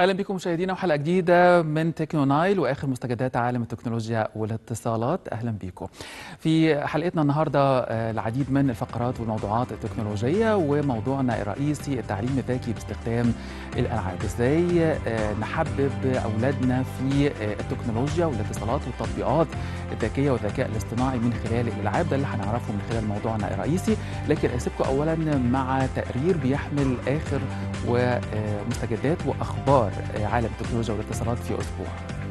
اهلا بكم مشاهدينا وحلقه جديده من تكنو نايل واخر مستجدات عالم التكنولوجيا والاتصالات اهلا بكم. في حلقتنا النهارده آه، العديد من الفقرات والموضوعات التكنولوجيه وموضوعنا الرئيسي التعليم الذكي باستخدام الالعاب، ازاي آه، نحبب اولادنا في آه، التكنولوجيا والاتصالات والتطبيقات الذكيه والذكاء الاصطناعي من خلال الالعاب ده اللي هنعرفه من خلال موضوعنا الرئيسي، لكن اسيبكم اولا مع تقرير بيحمل اخر ومستجدات واخبار عالم التكنولوجيا والاتصالات في اسبوع.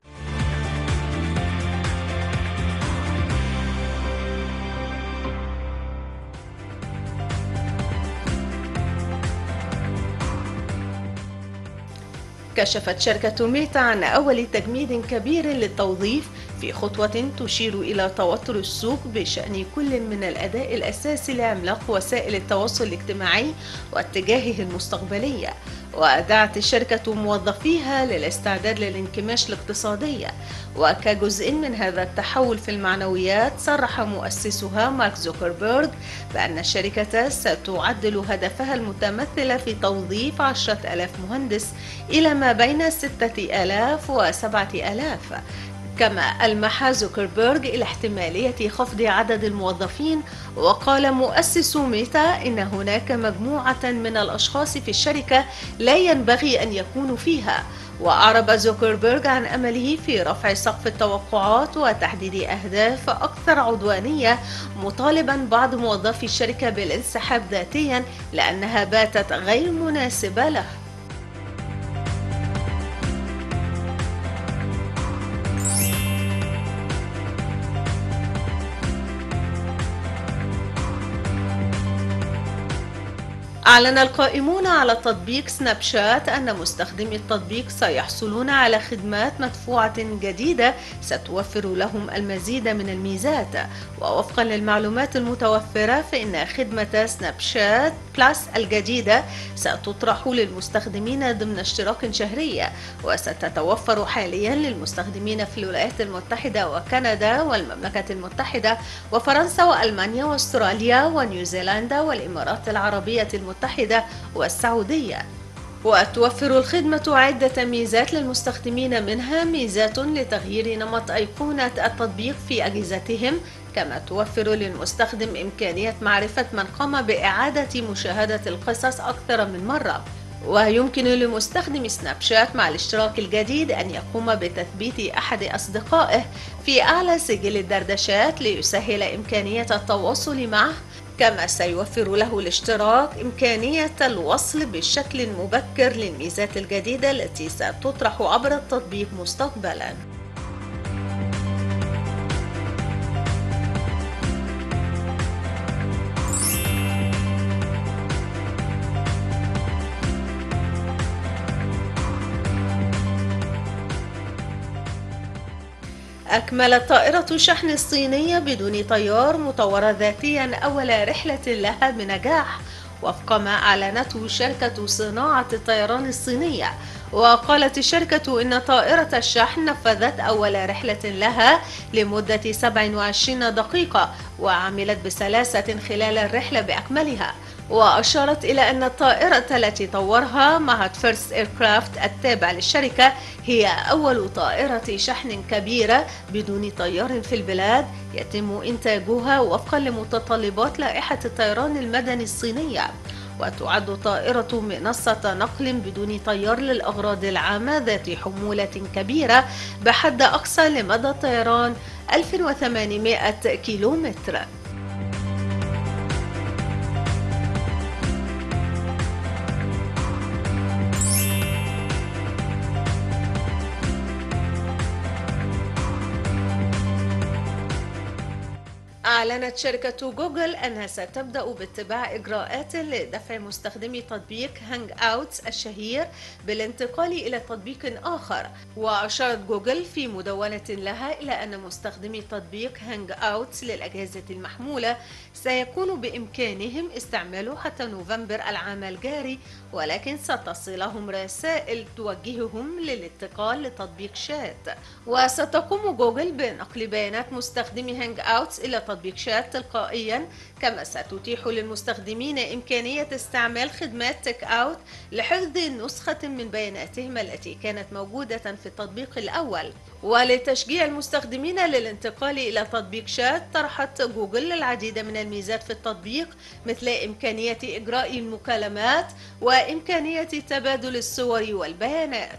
كشفت شركة ميتا عن أول تجميد كبير للتوظيف في خطوة تشير إلى توتر السوق بشأن كل من الأداء الأساسي لعملاق وسائل التواصل الاجتماعي واتجاهه المستقبلي وأدعت الشركة موظفيها للاستعداد للانكماش الاقتصادي وكجزء من هذا التحول في المعنويات صرح مؤسسها مارك زوكربيرغ بأن الشركة ستعدل هدفها المتمثل في توظيف عشرة ألاف مهندس إلى ما بين ستة ألاف وسبعة ألاف كما ألمح زوكربيرغ إلى احتمالية خفض عدد الموظفين وقال مؤسس ميتا إن هناك مجموعة من الأشخاص في الشركة لا ينبغي أن يكونوا فيها وأعرب زوكربيرغ عن أمله في رفع سقف التوقعات وتحديد أهداف أكثر عدوانية مطالبا بعض موظفي الشركة بالانسحاب ذاتيا لأنها باتت غير مناسبة له أعلن القائمون على تطبيق سناب شات أن مستخدمي التطبيق سيحصلون على خدمات مدفوعة جديدة ستوفر لهم المزيد من الميزات ووفقا للمعلومات المتوفرة فإن خدمة سناب شات بلس الجديدة ستطرح للمستخدمين ضمن اشتراك شهري وستتوفر حاليا للمستخدمين في الولايات المتحدة وكندا والمملكة المتحدة وفرنسا وألمانيا واستراليا ونيوزيلندا والإمارات العربية المتحدة والسعودية وتوفر الخدمة عدة ميزات للمستخدمين منها ميزات لتغيير نمط أيقونة التطبيق في أجهزتهم كما توفر للمستخدم إمكانية معرفة من قام بإعادة مشاهدة القصص أكثر من مرة ويمكن لمستخدم سناب شات مع الاشتراك الجديد أن يقوم بتثبيت أحد أصدقائه في أعلى سجل الدردشات ليسهل إمكانية التواصل معه كما سيوفر له الاشتراك إمكانية الوصل بشكل مبكر للميزات الجديدة التي ستطرح عبر التطبيق مستقبلاً. أكملت طائرة شحن الصينية بدون طيار مطورة ذاتيا أول رحلة لها بنجاح وفق ما أعلنته شركة صناعة الطيران الصينية وقالت الشركة إن طائرة الشحن نفذت أول رحلة لها لمدة 27 دقيقة وعملت بسلاسة خلال الرحلة بأكملها وأشارت إلى أن الطائرة التي طورها معهد فيرست إيركرافت التابع للشركة هي أول طائرة شحن كبيرة بدون طيار في البلاد يتم إنتاجها وفقا لمتطلبات لائحة الطيران المدني الصينية وتعد طائرة منصة نقل بدون طيار للأغراض العامة ذات حمولة كبيرة بحد أقصى لمدى الطيران 1800 كيلومتر أعلنت شركة جوجل أنها ستبدأ باتباع إجراءات لدفع مستخدمي تطبيق هانج أوتس الشهير بالانتقال إلى تطبيق آخر وأشارت جوجل في مدونة لها إلى أن مستخدمي تطبيق هانج أوتس للأجهزة المحمولة سيكون بإمكانهم استعماله حتى نوفمبر العام الجاري ولكن ستصلهم رسائل توجههم للانتقال لتطبيق شات وستقوم جوجل بنقل بيانات مستخدمي هانج أوتس إلى تطبيق تطبيق شات تلقائيا كما ستتيح للمستخدمين إمكانية استعمال خدمات تيك أوت لحفظ نسخة من بياناتهم التي كانت موجودة في التطبيق الأول ولتشجيع المستخدمين للانتقال إلى تطبيق شات طرحت جوجل العديد من الميزات في التطبيق مثل إمكانية إجراء المكالمات وإمكانية تبادل الصور والبيانات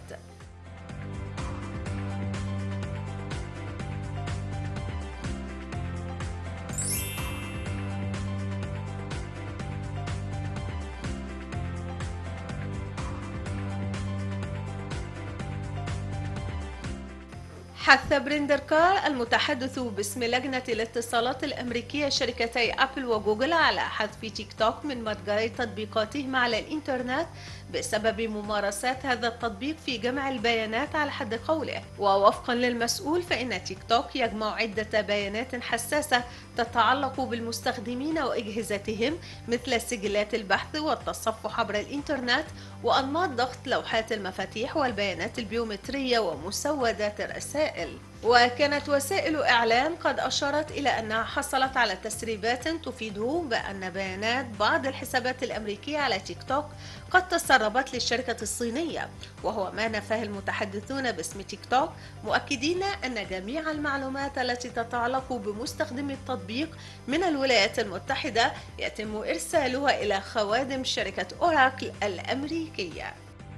حث بريندر كار المتحدث باسم لجنة الاتصالات الأمريكية شركتي أبل وجوجل على حذف تيك توك من متجري تطبيقاتهم على الإنترنت بسبب ممارسات هذا التطبيق في جمع البيانات على حد قوله ووفقا للمسؤول فإن تيك توك يجمع عدة بيانات حساسة تتعلق بالمستخدمين وأجهزتهم مثل سجلات البحث والتصفح عبر الإنترنت وأنماط ضغط لوحات المفاتيح والبيانات البيومترية ومسودات الرسائل وكانت وسائل إعلام قد أشارت إلى أنها حصلت على تسريبات تفيد بأن بيانات بعض الحسابات الأمريكية على تيك توك قد تسربت للشركة الصينية وهو ما نفاه المتحدثون باسم تيك توك مؤكدين أن جميع المعلومات التي تتعلق بمستخدم التطبيق من الولايات المتحدة يتم إرسالها إلى خوادم شركة أوراكل الأمريكية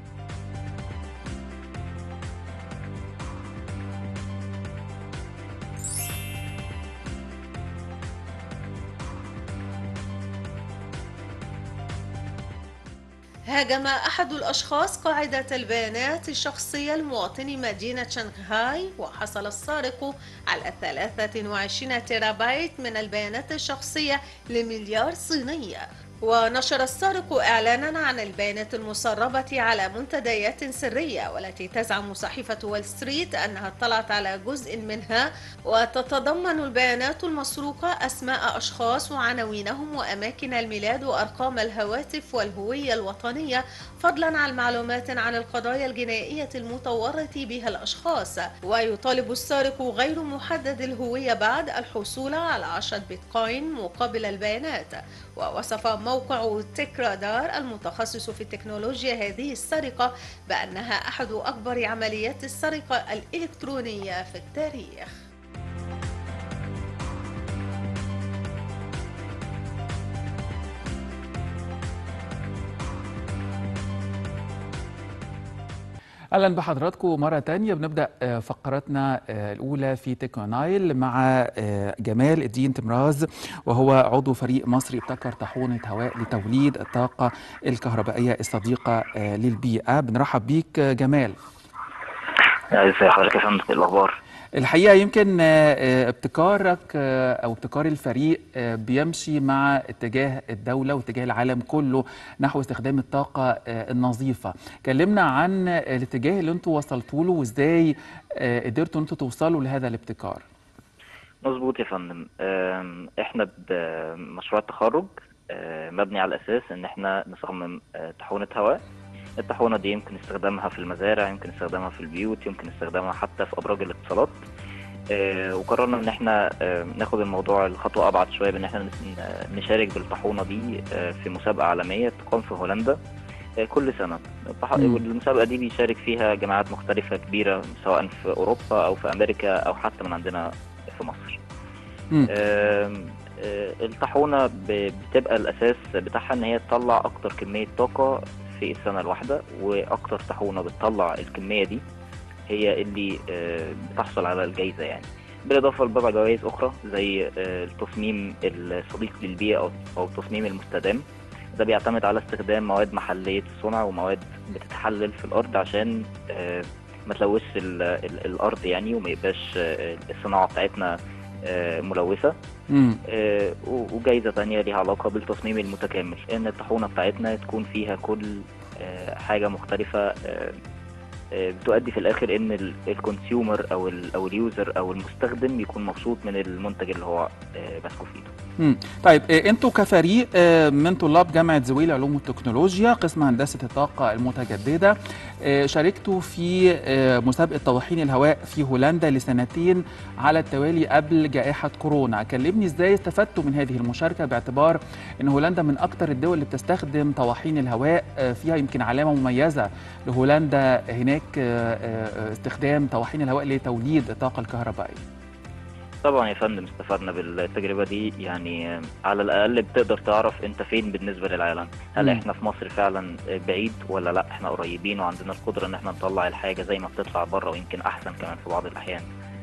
هاجم أحد الأشخاص قاعدة البيانات الشخصية لمواطني مدينة شنغهاي وحصل السارق على 23 تيرابايت من البيانات الشخصية لمليار صينية ونشر السارق إعلانا عن البيانات المسربة على منتديات سرية والتي تزعم صحيفة وول ستريت أنها اطلعت على جزء منها وتتضمن البيانات المسروقة أسماء أشخاص وعناوينهم وأماكن الميلاد وأرقام الهواتف والهوية الوطنية فضلا عن معلومات عن القضايا الجنائية المتورط بها الأشخاص ويطالب السارق غير محدد الهوية بعد الحصول على 10 بيتكوين مقابل البيانات ووصف موقع تيك رادار المتخصص في تكنولوجيا هذه السرقة بأنها أحد أكبر عمليات السرقة الإلكترونية في التاريخ اهلا بحضراتكم مره تانية بنبدا آه، فقرتنا آه، الاولى في تكنايل مع آه، جمال الدين تمراز وهو عضو فريق مصري ابتكر طاحونه هواء لتوليد الطاقه الكهربائيه الصديقه آه، للبيئه بنرحب بيك آه، جمال ازي حضرتك يا فندم إيه الاخبار الحقيقه يمكن آه، آه، ابتكارك آه، او ابتكار الفريق آه، بيمشي مع اتجاه الدوله واتجاه العالم كله نحو استخدام الطاقه آه، النظيفه كلمنا عن آه، الاتجاه اللي انتوا وصلتوا له وازاي آه، قدرتوا انتوا توصلوا لهذا الابتكار مظبوط يا فندم أم، احنا بمشروع التخرج أه، مبني على اساس ان احنا نصمم أه، طاحونه هواء الطاحونه دي يمكن استخدامها في المزارع يمكن استخدامها في البيوت يمكن استخدامها حتى في ابراج الاتصالات أه، وقررنا ان احنا أه، ناخد الموضوع الخطوه ابعد شويه بان احنا نس- نشارك بالطاحونه دي أه، في مسابقه عالميه تقام في هولندا أه، كل سنه الطح- مم. والمسابقه دي بيشارك فيها جماعات مختلفه كبيره سواء في اوروبا او في امريكا او حتى من عندنا في مصر مم. آم، آه، الطاحونة ب- بتبقى الأساس بتاعها إن هي تطلع أكتر كمية طاقة في السنة الواحدة وأكتر طاحونة بتطلع الكمية دي هي اللي آه، بتحصل على الجايزة يعني بالإضافة لبضع جوائز أخرى زي آه، التصميم الصديق للبيئة أو أو التصميم المستدام ده بيعتمد على استخدام مواد محلية الصنع ومواد بتتحلل في الأرض عشان آه، ما تلوثش ال- ال- الأرض يعني وما يبقاش آه، الصناعة بتاعتنا آه، ملوثة مم. آه، و- وجايزة تانية ليها علاقة بالتصميم المتكامل إن الطاحونة بتاعتنا تكون فيها كل آه، حاجة مختلفة آه، آه، بتؤدي في الآخر إن الكونسيومر أو ال أو اليوزر أو المستخدم يكون مبسوط من المنتج اللي هو آه، ماسكه في إيده مم. طيب آه، انتوا كفريق آه، من طلاب جامعه زويل علوم والتكنولوجيا قسم هندسه الطاقه المتجدده آه، شاركتوا في آه، مسابقه طواحين الهواء في هولندا لسنتين على التوالي قبل جائحه كورونا كلمني ازاي استفدتوا من هذه المشاركه باعتبار ان هولندا من اكثر الدول اللي بتستخدم طواحين الهواء آه، فيها يمكن علامه مميزه لهولندا هناك آه، آه، استخدام طواحين الهواء لتوليد الطاقه الكهربائيه طبعا يا فندم استفدنا بالتجربة دي يعني على الأقل بتقدر تعرف أنت فين بالنسبة للعالم هل مم. إحنا في مصر فعلا بعيد ولا لأ إحنا قريبين وعندنا القدرة إن إحنا نطلع الحاجة زي ما بتطلع بره ويمكن أحسن كمان في بعض الأحيان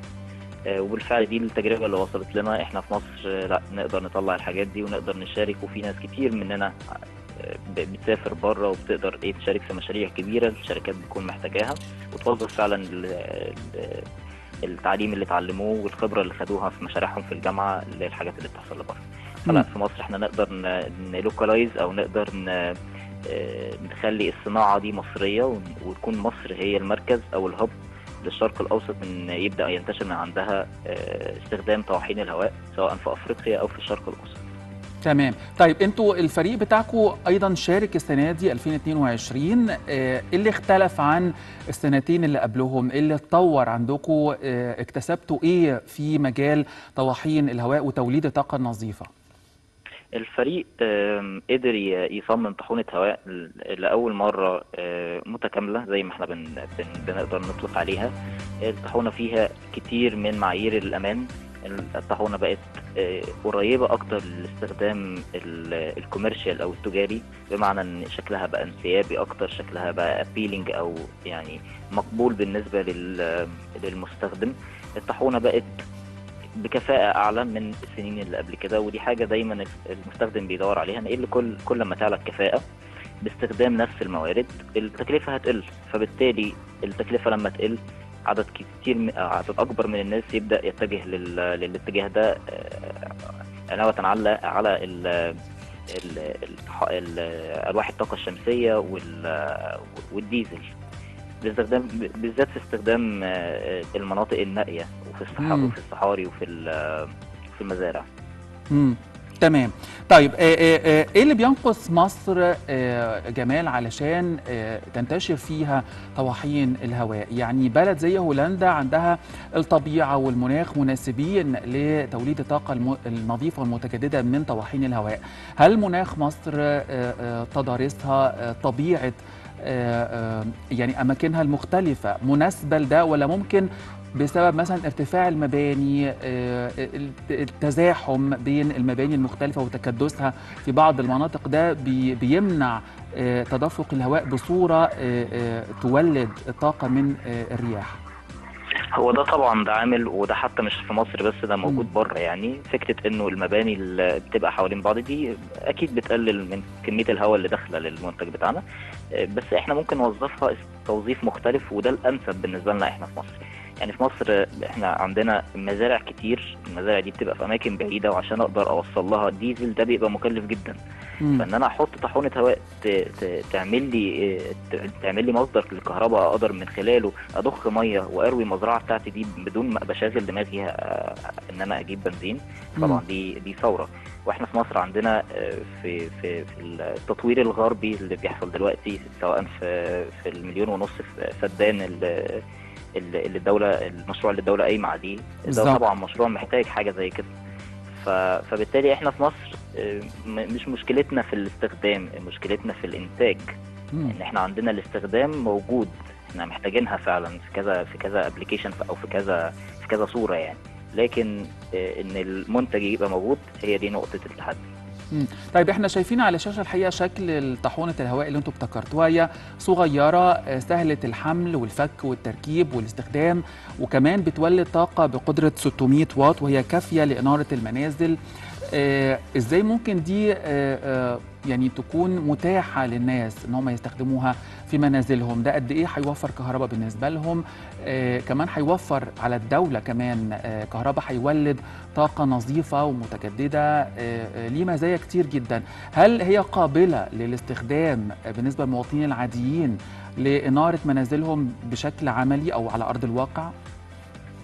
آه، وبالفعل دي التجربة اللي وصلت لنا إحنا في مصر آه، لأ نقدر نطلع الحاجات دي ونقدر نشارك وفي ناس كتير مننا آه، ب- بتسافر بره وبتقدر ايه تشارك في مشاريع كبيره الشركات بتكون محتاجاها وتوظف فعلا ال- ال- التعليم اللي اتعلموه والخبره اللي خدوها في مشاريعهم في الجامعه للحاجات اللي بتحصل لبره فلا مم. في مصر احنا نقدر نلوكالايز او نقدر ن- آه، نخلي الصناعه دي مصريه ون- وتكون مصر هي المركز او الهب للشرق الاوسط ان يبدا ينتشر من عندها آه، استخدام طواحين الهواء سواء في افريقيا او في الشرق الاوسط تمام طيب انتوا الفريق بتاعكم ايضا شارك السنه دي 2022 آه، ايه اللي اختلف عن السنتين اللي قبلهم ايه اللي اتطور عندكم آه، اكتسبتوا ايه في مجال طواحين الهواء وتوليد الطاقه النظيفه الفريق آم، قدر ي- يصمم طاحونة هواء ل- لأول مرة آه، متكاملة زي ما احنا بن بن بنقدر نطلق عليها الطاحونة فيها كتير من معايير الأمان الطاحونة بقت آه، قريبة أكتر لاستخدام ال- الكوميرشال أو التجاري بمعنى إن شكلها بقى انسيابي أكتر شكلها بقى appealing أو يعني مقبول بالنسبة لل- للمستخدم الطاحونة بقت بكفاءة أعلى من السنين اللي قبل كده ودي حاجة دايما المستخدم بيدور عليها إن إيه اللي كل كل ما تعلى الكفاءة باستخدام نفس الموارد التكلفة هتقل فبالتالي التكلفة لما تقل عدد كتير م- آه، عدد أكبر من الناس يبدأ يتجه لل... للاتجاه ده آه، علاوة على على ال... ال... الح- ال... ألواح الطاقة الشمسية وال... والديزل باستخدام بالذات في استخدام آه، المناطق النائية وفي الصحراء مم. وفي الصحاري وفي ال- في المزارع امم تمام طيب آه، آه، آه، ايه اللي بينقص مصر آه، جمال علشان آه، تنتشر فيها طواحين الهواء يعني بلد زي هولندا عندها الطبيعه والمناخ مناسبين لتوليد الطاقه الم- النظيفه والمتجدده من طواحين الهواء هل مناخ مصر آه، آه، تضاريسها آه، طبيعه آه، آه، يعني اماكنها المختلفه مناسبه لده ولا ممكن بسبب مثلا ارتفاع المباني آه، الت- التزاحم بين المباني المختلفة وتكدسها في بعض المناطق ده بي- بيمنع آه، تدفق الهواء بصورة آه، آه، تولد طاقة من آه، الرياح هو ده طبعا ده عامل وده حتى مش في مصر بس ده موجود بره يعني فكره انه المباني اللي بتبقى حوالين بعض دي اكيد بتقلل من كميه الهواء اللي داخله للمنتج بتاعنا آه، بس احنا ممكن نوظفها توظيف مختلف وده الانسب بالنسبه لنا احنا في مصر يعني في مصر آه، احنا عندنا مزارع كتير المزارع دي بتبقى في اماكن بعيده وعشان اقدر اوصل لها ديزل ده بيبقى مكلف جدا مم. فان انا احط طاحونه هواء ت- ت- تعمل لي ت- تعمل لي مصدر للكهرباء اقدر من خلاله اضخ ميه واروي المزرعه بتاعتي دي بدون ما ابقى شاغل دماغي آه، ان انا اجيب بنزين طبعا مم. دي دي ثوره واحنا في مصر عندنا آه، في في في التطوير الغربي اللي بيحصل دلوقتي سواء في في المليون ونص فدان اللي اللي الدوله المشروع اللي الدوله قايمه عليه ده بالظبط. طبعا مشروع محتاج حاجه زي كده ف... فبالتالي احنا في مصر آه، م- مش مشكلتنا في الاستخدام مشكلتنا في الانتاج مم. ان احنا عندنا الاستخدام موجود احنا محتاجينها فعلا في كذا في كذا ابلكيشن او في كذا في كذا صوره يعني لكن آه، ان المنتج يبقى موجود هي دي نقطه التحدي مم. طيب احنا شايفين على الشاشه الحقيقه شكل طاحونه الهواء اللي انتم ابتكرتوها هي صغيره آه، سهله الحمل والفك والتركيب والاستخدام وكمان بتولد طاقه بقدره 600 واط وهي كافيه لاناره المنازل آه، ازاي ممكن دي آه، آه، يعني تكون متاحه للناس ان هم يستخدموها في منازلهم ده قد ايه هيوفر كهرباء بالنسبه لهم آه، كمان هيوفر على الدوله كمان آه، كهرباء هيولد طاقه نظيفه ومتجدده آه، آه، ليه مزايا كتير جدا هل هي قابله للاستخدام آه، بالنسبه للمواطنين العاديين لاناره منازلهم بشكل عملي او على ارض الواقع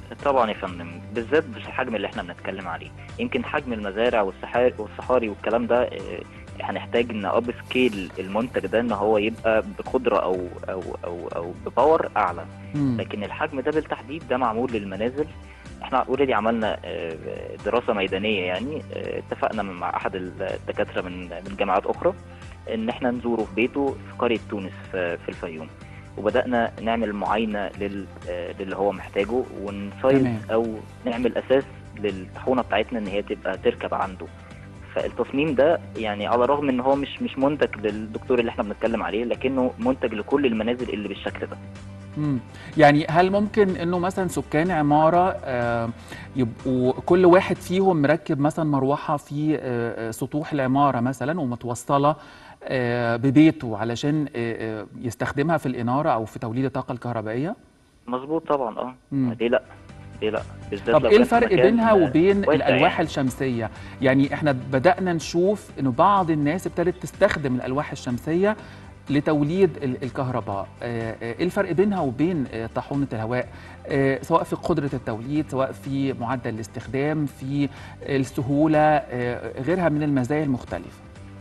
طبعا يا فندم بالذات بالحجم اللي احنا بنتكلم عليه يمكن حجم المزارع والصحاري والصحاري والكلام ده آه، هنحتاج ان اب سكيل المنتج ده ان هو يبقى بقدره او او او او بباور اعلى مم. لكن الحجم ده بالتحديد ده معمول للمنازل احنا اوريدي عملنا آه، دراسه ميدانيه يعني آه، اتفقنا مع احد الدكاتره من من جامعات اخرى ان احنا نزوره في بيته في قريه تونس في في الفيوم وبدانا نعمل معاينه لل آه، للي هو محتاجه ونسايز تمام. او نعمل اساس للطحونه بتاعتنا ان هي تبقى تركب عنده فالتصميم ده يعني على الرغم ان هو مش مش منتج للدكتور اللي احنا بنتكلم عليه لكنه منتج لكل المنازل اللي بالشكل ده مم. يعني هل ممكن انه مثلا سكان عماره آه، يبقوا كل واحد فيهم مركب مثلا مروحه في آه، آه، سطوح العماره مثلا ومتوصله آه، ببيته علشان آه، آه، يستخدمها في الاناره او في توليد الطاقه الكهربائيه؟ مظبوط طبعا اه مم. ليه لا ليه لا بالذات طب لو ايه كان في الفرق مكان بينها وبين واسع الالواح يعني. الشمسيه يعني احنا بدانا نشوف انه بعض الناس ابتدت تستخدم الالواح الشمسيه لتوليد ال- الكهرباء آه، آه، ايه الفرق بينها وبين آه، طاحونه الهواء آه، سواء في قدره التوليد سواء في معدل الاستخدام في السهوله آه، غيرها من المزايا المختلفه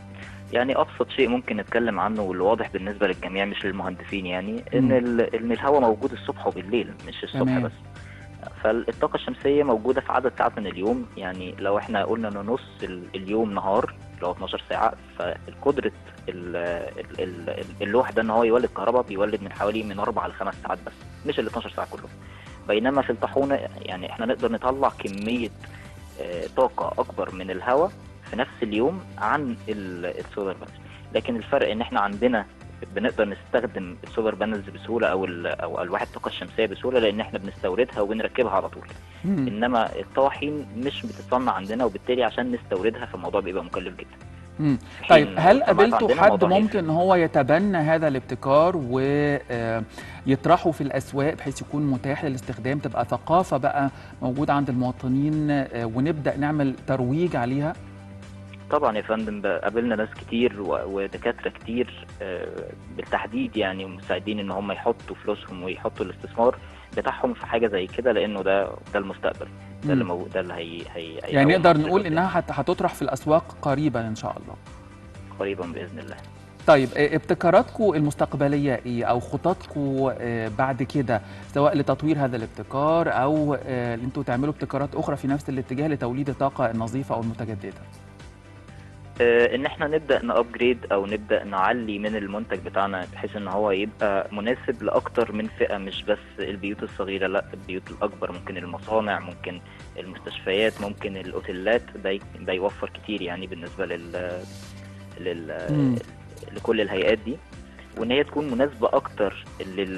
يعني ابسط شيء ممكن نتكلم عنه واللي واضح بالنسبه للجميع مش للمهندسين يعني ان مم. ال- ان الهواء موجود الصبح وبالليل مش الصبح تمام. بس فالطاقه الشمسيه موجوده في عدد ساعات من اليوم يعني لو احنا قلنا ان نص ال- اليوم نهار اللي هو 12 ساعه فالقدره ال- ال- ال- اللوح ده ان هو يولد كهرباء بيولد من حوالي من اربع لخمس ساعات بس مش ال 12 ساعه كلهم بينما في الطاحونه يعني احنا نقدر نطلع كميه آه، طاقه اكبر من الهواء في نفس اليوم عن ال- السولار بانلز لكن الفرق ان احنا عندنا بنقدر نستخدم السولار بانلز بسهوله او ال- او الواح الطاقه الشمسيه بسهوله لان احنا بنستوردها وبنركبها على طول مم. انما الطواحين مش بتتصنع عندنا وبالتالي عشان نستوردها فالموضوع بيبقى مكلف جدا مم. في طيب حين هل المجتمعات قابلتوا عندنا حد الموضوع هيفرق. ممكن ان هو يتبنى هذا الابتكار ويطرحه في الاسواق بحيث يكون متاح للاستخدام تبقى ثقافه بقى موجوده عند المواطنين آه، ونبدا نعمل ترويج عليها طبعا يا فندم بقى قابلنا ناس كتير و- ودكاتره كتير آه، بالتحديد يعني مساعدين ان هم يحطوا فلوسهم ويحطوا الاستثمار بتاعهم في حاجه زي كده لانه ده ده المستقبل ده اللي مم. مو ده اللي هي هي يعني هيقوم نقدر مصر نقول قدام انها هت- هتطرح في الاسواق قريبا ان شاء الله قريبا باذن الله طيب آه، ابتكاراتكم المستقبليه ايه او خططكم آه، بعد كده سواء لتطوير هذا الابتكار او آه، انتوا تعملوا ابتكارات اخرى في نفس الاتجاه لتوليد الطاقه النظيفه او المتجدده آه، ان احنا نبدا نابجريد او نبدا نعلي من المنتج بتاعنا بحيث ان هو يبقى مناسب لاكتر من فئه مش بس البيوت الصغيره لا البيوت الاكبر ممكن المصانع ممكن المستشفيات ممكن الاوتيلات ده ي- ده يوفر كتير يعني بالنسبه لل لل مم. لكل الهيئات دي وان هي تكون مناسبه اكتر لل...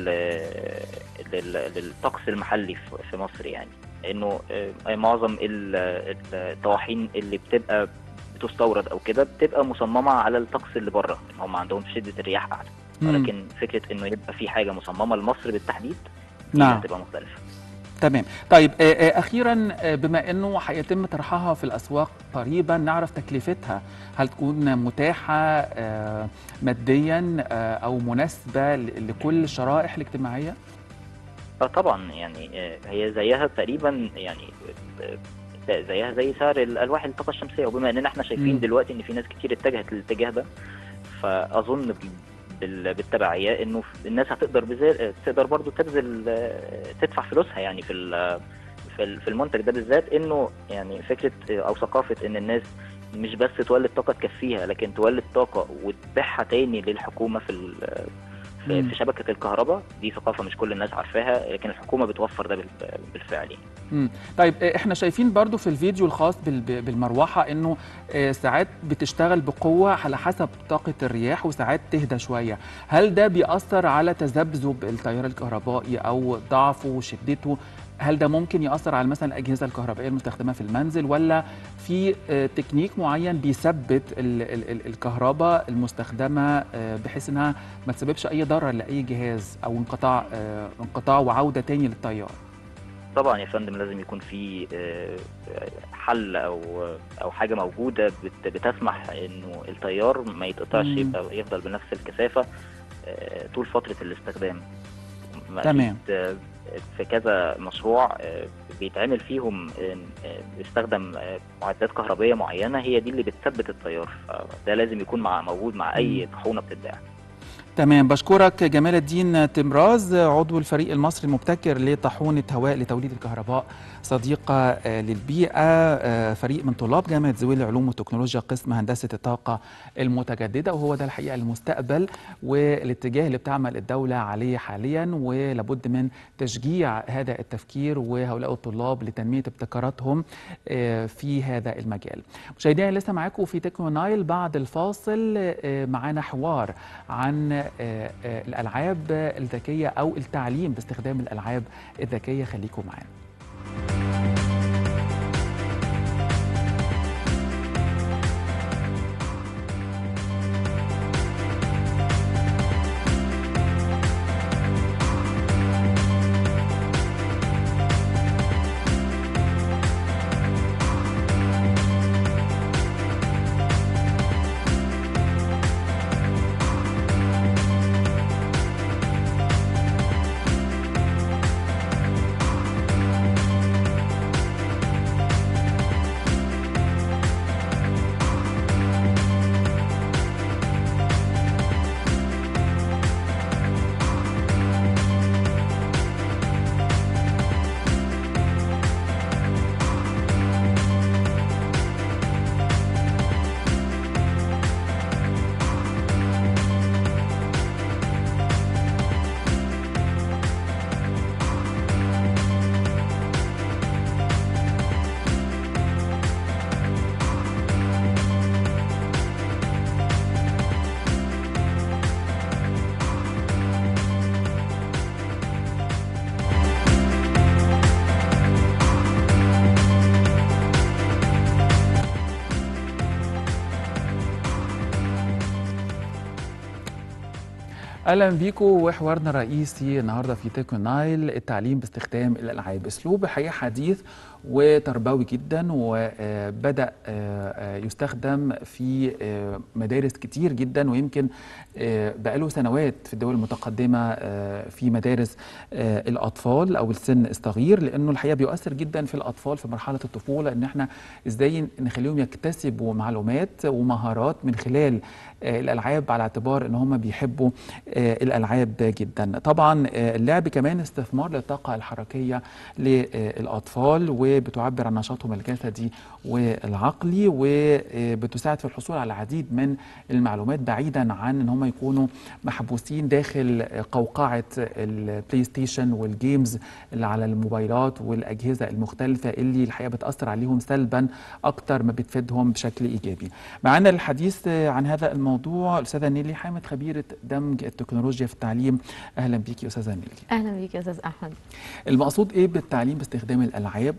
لل... للطقس المحلي في- في مصر يعني انه آه، معظم ال- الطواحين اللي بتبقى بتستورد او كده بتبقى مصممه على الطقس اللي بره هم عندهم شده الرياح اعلى مم. ولكن فكره انه يبقى في حاجه مصممه لمصر بالتحديد دي نعم هتبقى مختلفه تمام طيب آه، آه، اخيرا آه، بما انه هيتم طرحها في الاسواق قريبا نعرف تكلفتها هل تكون متاحه آه، ماديا آه، او مناسبه ل- لكل الشرائح الاجتماعيه اه طبعا يعني آه، هي زيها تقريبا يعني آه، زيها زي سعر الالواح الطاقه الشمسيه وبما اننا احنا شايفين مم. دلوقتي ان في ناس كتير اتجهت للاتجاه ده فاظن بال- بالتبعيه انه الناس هتقدر بزي... تقدر برضو تبذل آه، تدفع فلوسها يعني في ال- في ال- في المنتج ده بالذات انه يعني فكره آه، او ثقافه ان الناس مش بس تولد طاقه تكفيها لكن تولد طاقه وتبيعها تاني للحكومه في ال- في مم. في شبكه الكهرباء دي ثقافه مش كل الناس عارفاها لكن الحكومه بتوفر ده بال- بالفعل يعني. مم. طيب آه، احنا شايفين برضو في الفيديو الخاص بال- ب- بالمروحه انه آه، ساعات بتشتغل بقوه على حسب طاقه الرياح وساعات تهدى شويه هل ده بيأثر على تذبذب التيار الكهربائي او ضعفه وشدته هل ده ممكن يأثر على مثلا الأجهزة الكهربائية المستخدمة في المنزل ولا في آه، تكنيك معين بيثبت ال- ال- ال- الكهرباء المستخدمة آه، بحيث انها ما تسببش اي ضرر لأي جهاز او انقطاع آه، انقطاع وعودة تاني للتيار طبعا يا فندم لازم يكون في آه، حل او او حاجه موجوده بت- بتسمح انه التيار ما يتقطعش مم. يبقى يفضل بنفس الكثافه آه، طول فتره الاستخدام ما تمام. أكيد، آه، في كذا مشروع آه، بيتعمل فيهم آه، آه، بيستخدم آه، معدات كهربيه معينه هي دي اللي بتثبت التيار فده لازم يكون مع موجود مع اي طاحونه بتتباع تمام بشكرك جمال الدين تمراز عضو الفريق المصري المبتكر لطاحونة هواء لتوليد الكهرباء صديقة آه، للبيئة آه، فريق من طلاب جامعة زويل للعلوم والتكنولوجيا قسم هندسة الطاقة المتجددة وهو ده الحقيقة المستقبل والاتجاه اللي بتعمل الدولة عليه حاليا ولابد من تشجيع هذا التفكير وهؤلاء الطلاب لتنمية ابتكاراتهم آه، في هذا المجال مشاهدينا لسه معاكم في تكنو نايل بعد الفاصل آه، معانا حوار عن آه، آه، الألعاب الذكية أو التعليم باستخدام الألعاب الذكية خليكم معانا اهلا بيكم وحوارنا الرئيسي النهارده في تيكو نايل التعليم باستخدام الالعاب اسلوب حقيقه حديث وتربوي جدا وبدا يستخدم في آه، مدارس كتير جدا ويمكن آه، بقاله سنوات في الدول المتقدمه آه، في مدارس آه، الاطفال او السن الصغير لانه الحقيقه بيؤثر جدا في الاطفال في مرحله الطفوله ان احنا ازاي نخليهم يكتسبوا معلومات ومهارات من خلال آه، الالعاب على اعتبار ان هم بيحبوا آه، الالعاب جدا طبعا آه، اللعب كمان استثمار للطاقه الحركيه للاطفال وبتعبر عن نشاطهم الجسدي والعقلي وبتساعد في الحصول على العديد من المعلومات بعيدا عن ان هم يكونوا محبوسين داخل قوقعه البلاي ستيشن والجيمز اللي على الموبايلات والاجهزه المختلفه اللي الحقيقه بتاثر عليهم سلبا اكتر ما بتفيدهم بشكل ايجابي. معانا للحديث عن هذا الموضوع الاستاذه نيلي حامد خبيره دمج التكنولوجيا في التعليم اهلا بيكي يا استاذه نيلي. اهلا بيك يا استاذ احمد المقصود ايه بالتعليم باستخدام الالعاب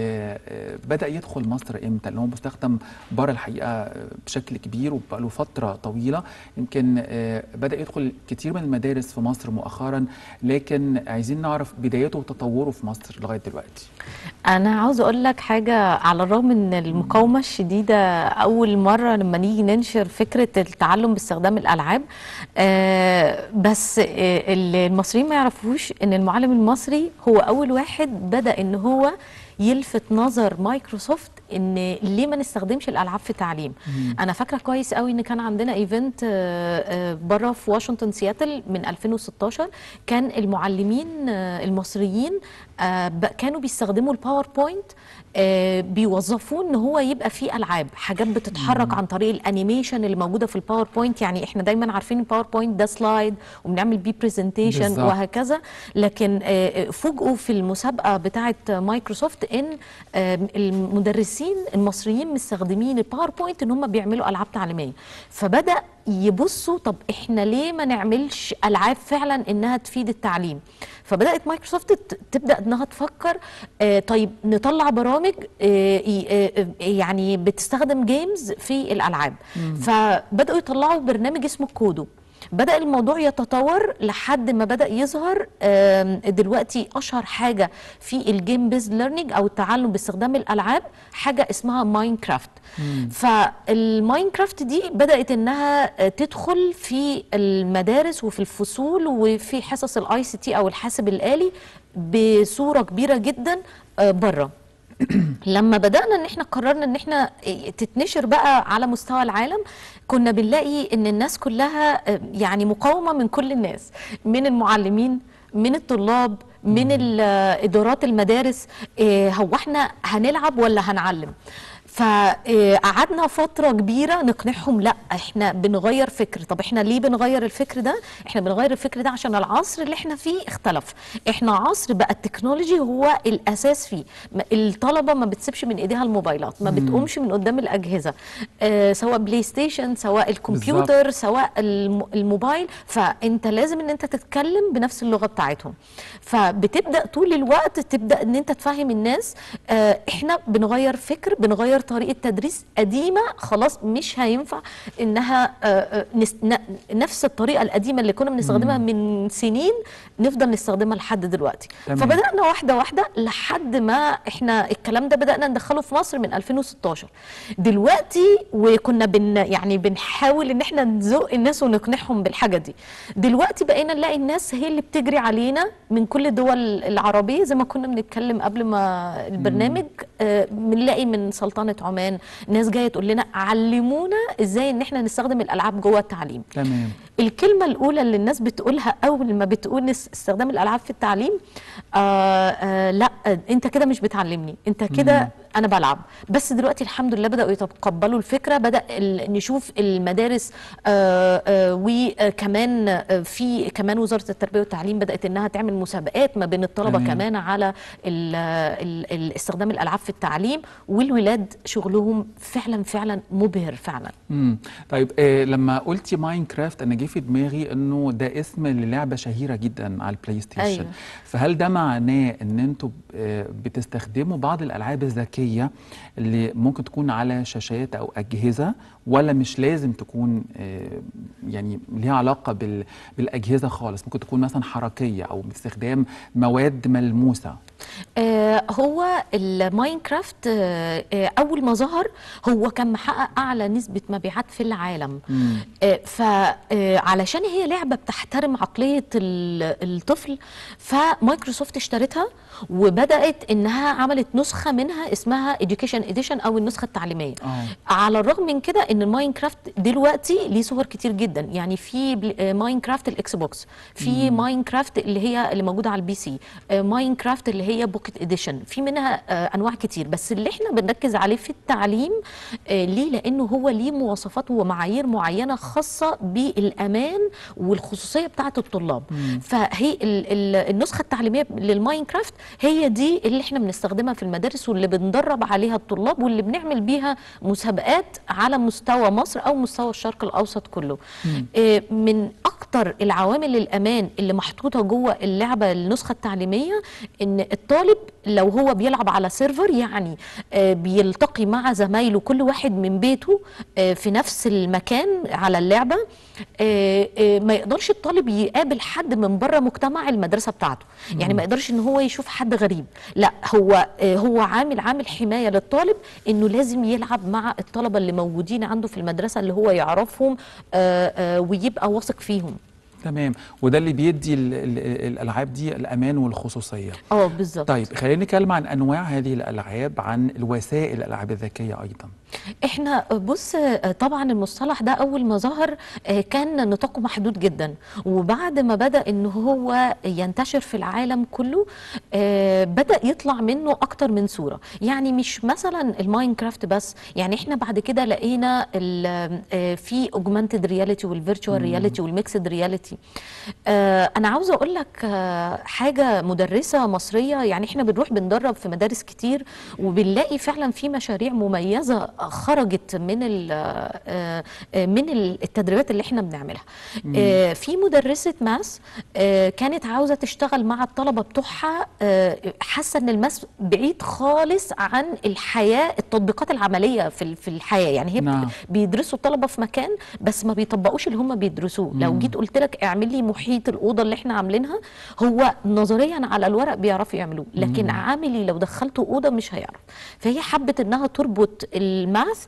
وبدا يدخل مصر امتى لان هو بيستخدم بره الحقيقه بشكل كبير وبقى له فتره طويله يمكن آه، بدا يدخل كتير من المدارس في مصر مؤخرا لكن عايزين نعرف بدايته وتطوره في مصر لغايه دلوقتي انا عاوز اقول لك حاجه على الرغم من المقاومه الشديده اول مره لما نيجي ننشر فكره التعلم باستخدام الالعاب آه بس آه المصريين ما يعرفوش ان المعلم المصري هو اول واحد بدا ان هو يلفت نظر مايكروسوفت ان ليه ما نستخدمش الالعاب في التعليم انا فاكره كويس قوي ان كان عندنا ايفنت بره في واشنطن سياتل من 2016 كان المعلمين آه، المصريين آه، ب- كانوا بيستخدموا الباوربوينت آه، بيوظفوه ان هو يبقى فيه العاب حاجات بتتحرك عن طريق الانيميشن اللي موجوده في الباوربوينت يعني احنا دايما عارفين الباوربوينت ده سلايد وبنعمل بيه برزنتيشن بالظبط. وهكذا لكن آه، فوجئوا في المسابقه بتاعه مايكروسوفت ان آه، المدرسين المصريين مستخدمين الباوربوينت ان هم بيعملوا العاب تعليميه فبدا يبصوا طب احنا ليه ما نعملش العاب فعلا انها تفيد التعليم فبدات مايكروسوفت ت- تبدا انها تفكر آه طيب نطلع برامج آه ي- آه آه، يعني بتستخدم جيمز في الالعاب فبداوا يطلعوا برنامج اسمه كودو بدأ الموضوع يتطور لحد ما بدأ يظهر آم، دلوقتي أشهر حاجة في الجيم بيز ليرنينج أو التعلم باستخدام الألعاب حاجة اسمها ماينكرافت فالماينكرافت دي بدأت إنها آه، تدخل في المدارس وفي الفصول وفي حصص الاي سي تي أو الحاسب الآلي بصوره كبيره جدا بره لما بدأنا ان احنا قررنا ان احنا تتنشر بقى على مستوى العالم كنا بنلاقي ان الناس كلها آه، يعني مقاومة من كل الناس من المعلمين من الطلاب من ال- آه، ادارات المدارس آه، هو احنا هنلعب ولا هنعلم فقعدنا فترة كبيرة نقنعهم لا احنا بنغير فكر طب احنا ليه بنغير الفكر ده احنا بنغير الفكر ده عشان العصر اللي احنا فيه اختلف احنا عصر بقى التكنولوجي هو الاساس فيه ما- الطلبة ما بتسيبش من ايديها الموبايلات ما بتقومش من قدام الاجهزة اه سواء بلاي ستيشن سواء الكمبيوتر سواء الم- الموبايل فانت لازم ان انت تتكلم بنفس اللغة بتاعتهم فبتبدا طول الوقت تبدا ان انت تفهم الناس آه، احنا بنغير فكر بنغير طريقه تدريس قديمه خلاص مش هينفع انها آه، آه، نس- ن- نفس الطريقه القديمه اللي كنا بنستخدمها من سنين نفضل نستخدمها لحد دلوقتي تمام. فبدانا واحده واحده لحد ما احنا الكلام ده بدانا ندخله في مصر من 2016 دلوقتي وكنا بن يعني بنحاول ان احنا نزق الناس ونقنعهم بالحاجه دي دلوقتي بقينا نلاقي الناس هي اللي بتجري علينا من كل الدول العربيه زي ما كنا بنتكلم قبل ما البرنامج آه، بنلاقي من سلطنه عمان ناس جايه تقول لنا علمونا ازاي ان احنا نستخدم الالعاب جوه التعليم تمام الكلمة الأولى اللي الناس بتقولها أول ما بتقول نس- استخدام الألعاب في التعليم آه آه لا آه، أنت كده مش بتعلمني أنت كده أنا بلعب بس دلوقتي الحمد لله بدأوا يتقبلوا الفكرة بدأ ال- نشوف المدارس آه آه وكمان آه، في كمان وزارة التربية والتعليم بدأت إنها تعمل مسابقات ما بين الطلبة تمام. كمان على ال ال ال استخدام الألعاب في التعليم والولاد شغلهم فعلا فعلا مبهر فعلا امم طيب آه لما قلتي ماينكرافت انا جه في دماغي انه ده اسم للعبه شهيره جدا على البلاي ستيشن أيوة. فهل ده معناه ان انتوا آه بتستخدموا بعض الالعاب الذكيه اللي ممكن تكون على شاشات او اجهزه ولا مش لازم تكون آه يعني ليها علاقه بال بالاجهزه خالص ممكن تكون مثلا حركيه او باستخدام مواد ملموسه آه، هو الماينكرافت آه، آه، اول ما ظهر هو كان محقق اعلى نسبه مبيعات في العالم مم. فعلشان هي لعبه بتحترم عقليه ال- الطفل فمايكروسوفت اشترتها وبدات انها عملت نسخه منها اسمها education اديشن او النسخه التعليميه اه على الرغم من كده ان الماينكرافت دلوقتي ليه صور كتير جدا يعني في بل- آه، ماينكرافت الاكس بوكس في ماينكرافت اللي هي اللي موجوده على البي سي آه، ماينكرافت اللي هي بوكيت اديشن في منها آه، انواع كتير بس اللي احنا بنركز عليه في التعليم آه، ليه لانه هو ليه مواصفات ومعايير معينه خاصه بالامان والخصوصيه بتاعه الطلاب فهي ال- ال- النسخه التعليميه للماينكرافت هي دي اللي احنا بنستخدمها في المدارس واللي بندرب عليها الطلاب واللي بنعمل بيها مسابقات على مستوى مصر او مستوى الشرق الاوسط كله آه، من اكتر العوامل الامان اللي محطوطه جوه اللعبه النسخه التعليميه ان الطالب لو هو بيلعب على سيرفر يعني آه، بيلتقي مع زمايله كل واحد من بيته آه، في نفس المكان على اللعبه آه، آه، ما يقدرش الطالب يقابل حد من بره مجتمع المدرسه بتاعته يعني ما يقدرش ان هو يشوف حد غريب لا هو آه، هو عامل عامل حمايه للطالب انه لازم يلعب مع الطلبه اللي موجودين عنده في المدرسه اللي هو يعرفهم آه، آه، ويبقى واثق فيهم تمام وده اللي بيدي ال ال الالعاب دي الامان والخصوصيه اه بالظبط طيب خلينا نتكلم عن انواع هذه الالعاب عن الوسائل الالعاب الذكيه ايضا احنا بص طبعا المصطلح ده اول ما ظهر آه، كان نطاقه محدود جدا وبعد ما بدا ان هو ينتشر في العالم كله آه، بدا يطلع منه اكتر من صوره يعني مش مثلا الماينكرافت بس يعني احنا بعد كده لقينا ال- آه، في اوجمانتد رياليتي والفيرتشوال رياليتي والميكسد رياليتي انا عاوزه اقول لك آه، حاجه مدرسه مصريه يعني احنا بنروح بندرب في مدارس كتير وبنلاقي فعلا في مشاريع مميزه خرجت من ال- آه، آه، من التدريبات اللي احنا بنعملها آه، في مدرسه ماس آه، كانت عاوزه تشتغل مع الطلبه بتوعها آه، حاسه ان الماس بعيد خالص عن الحياه التطبيقات العمليه في ال- في الحياه يعني هي بت- نعم. بيدرسوا الطلبه في مكان بس ما بيطبقوش اللي هم بيدرسوه لو جيت قلت لك اعمل لي محيط الاوضه اللي احنا عاملينها هو نظريا على الورق بيعرفوا يعملوه لكن عملي لو دخلته اوضه مش هيعرف فهي حبت انها تربط الماث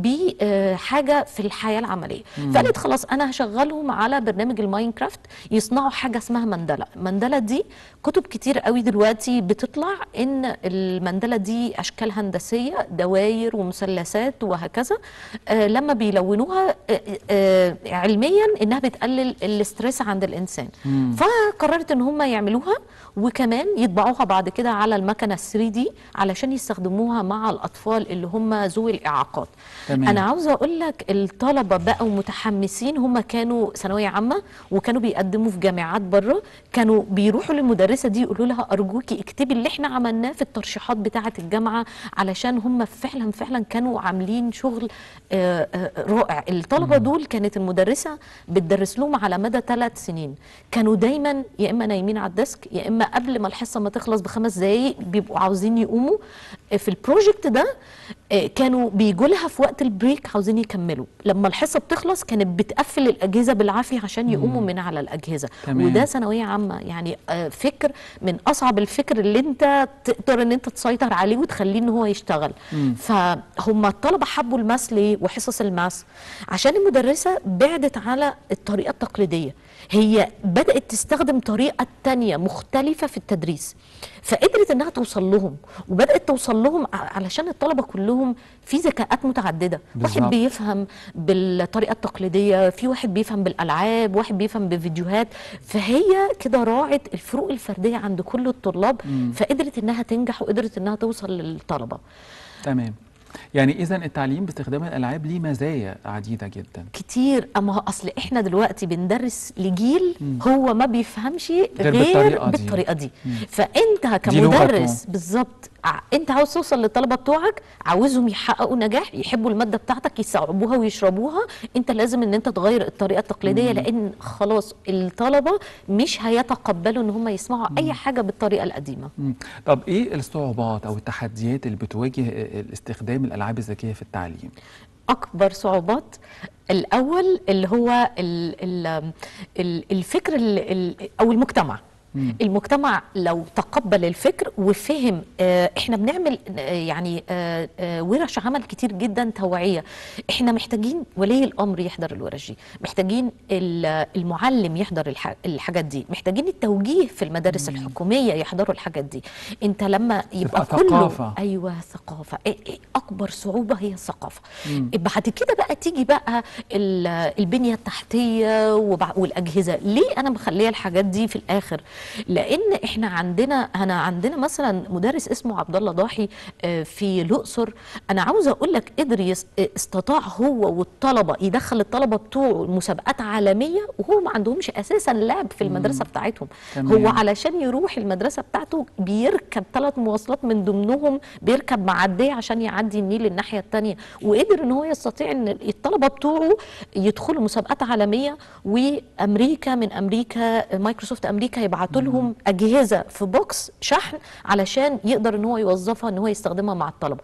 بحاجه في الحياه العمليه فقالت خلاص انا هشغلهم على برنامج الماينكرافت يصنعوا حاجه اسمها مندله المندله دي كتب كتير قوي دلوقتي بتطلع ان المندله دي اشكال هندسيه دواير ومثلثات وهكذا آه لما بيلونوها آه آه علميا انها بتقلل الاسترس عند الانسان فقررت ان هم يعملوها وكمان يطبعوها بعد كده على المكنه 3 دي علشان يستخدموها مع الاطفال اللي هم ذوي الاعاقات تمام. انا عاوزه اقول لك الطلبه بقوا متحمسين هم كانوا ثانويه عامه وكانوا بيقدموا في جامعات بره كانوا بيروحوا للمدرسه دي يقولوا لها ارجوكي اكتبي اللي احنا عملناه في الترشيحات بتاعه الجامعه علشان هم فعلا فعلا كانوا عاملين شغل آه، آه، رائع الطلبه دول كانت المدرسه بتدرس لهم على مدى ثلاث سنين كانوا دايما يا اما نايمين على الديسك يا اما قبل ما الحصه ما تخلص بخمس دقايق بيبقوا عاوزين يقوموا آه، في البروجكت ده آه، كانوا بيجوا لها في وقت البريك عاوزين يكملوا لما الحصه بتخلص كانت بتقفل الاجهزه بالعافيه عشان يقوموا من على اجهزه تمام. وده ثانويه عامه يعني آه، فكر من اصعب الفكر اللي انت تقدر ان انت تسيطر عليه وتخليه ان هو يشتغل فهم الطلبه حبوا الماس ليه وحصص الماس عشان المدرسه بعدت على الطريقه التقليديه هي بدات تستخدم طريقه تانية مختلفه في التدريس فقدرت انها توصل لهم وبدات توصل لهم ع- علشان الطلبه كلهم في ذكاءات متعدده بالظبط. واحد بيفهم بالطريقه التقليديه في واحد بيفهم بالالعاب واحد بيفهم بفيديوهات فهي كده راعت الفروق الفرديه عند كل الطلاب فقدرت انها تنجح وقدرت انها توصل للطلبه تمام يعني اذا التعليم باستخدام الالعاب ليه مزايا عديده جدا كتير اما هو اصل احنا دلوقتي بندرس لجيل هو ما بيفهمش غير, بالطريقة دي. بالطريقه دي فانت دي لغته. كمدرس بالظبط ع- انت عاوز توصل للطلبه بتوعك عاوزهم يحققوا نجاح يحبوا الماده بتاعتك يستوعبوها ويشربوها انت لازم ان انت تغير الطريقه التقليديه لان خلاص الطلبه مش هيتقبلوا ان هم يسمعوا اي حاجه بالطريقه القديمه مم. طب ايه الصعوبات او التحديات اللي بتواجه استخدام الالعاب الذكيه في التعليم اكبر صعوبات الاول اللي هو ال ال ال الفكر ال ال او المجتمع المجتمع لو تقبل الفكر وفهم آه احنا بنعمل آه يعني آه آه ورش عمل كتير جدا توعيه احنا محتاجين ولي الامر يحضر الورش دي محتاجين ال- المعلم يحضر الح- الحاجات دي محتاجين التوجيه في المدارس الحكوميه يحضروا الحاجات دي انت لما يبقى تبقى كله ثقافة. ايوه ثقافه إيه إيه اكبر صعوبه هي الثقافه بعد كده بقى تيجي بقى ال- البنيه التحتيه وبع- والاجهزه ليه انا مخليه الحاجات دي في الاخر لان احنا عندنا انا عندنا مثلا مدرس اسمه عبد الله ضاحي آه، في الاقصر انا عاوزه اقول لك قدر يس- آه، استطاع هو والطلبه يدخل الطلبه بتوعه مسابقات عالميه وهو ما عندهمش اساسا لعب في المدرسه بتاعتهم تمام. هو علشان يروح المدرسه بتاعته بيركب ثلاث مواصلات من ضمنهم بيركب معديه عشان يعدي النيل الناحيه الثانيه وقدر ان هو يستطيع ان الطلبه بتوعه يدخلوا مسابقات عالميه وامريكا من امريكا مايكروسوفت امريكا يبعتوا لهم اجهزه في بوكس شحن علشان يقدر ان هو يوظفها ان هو يستخدمها مع الطلبه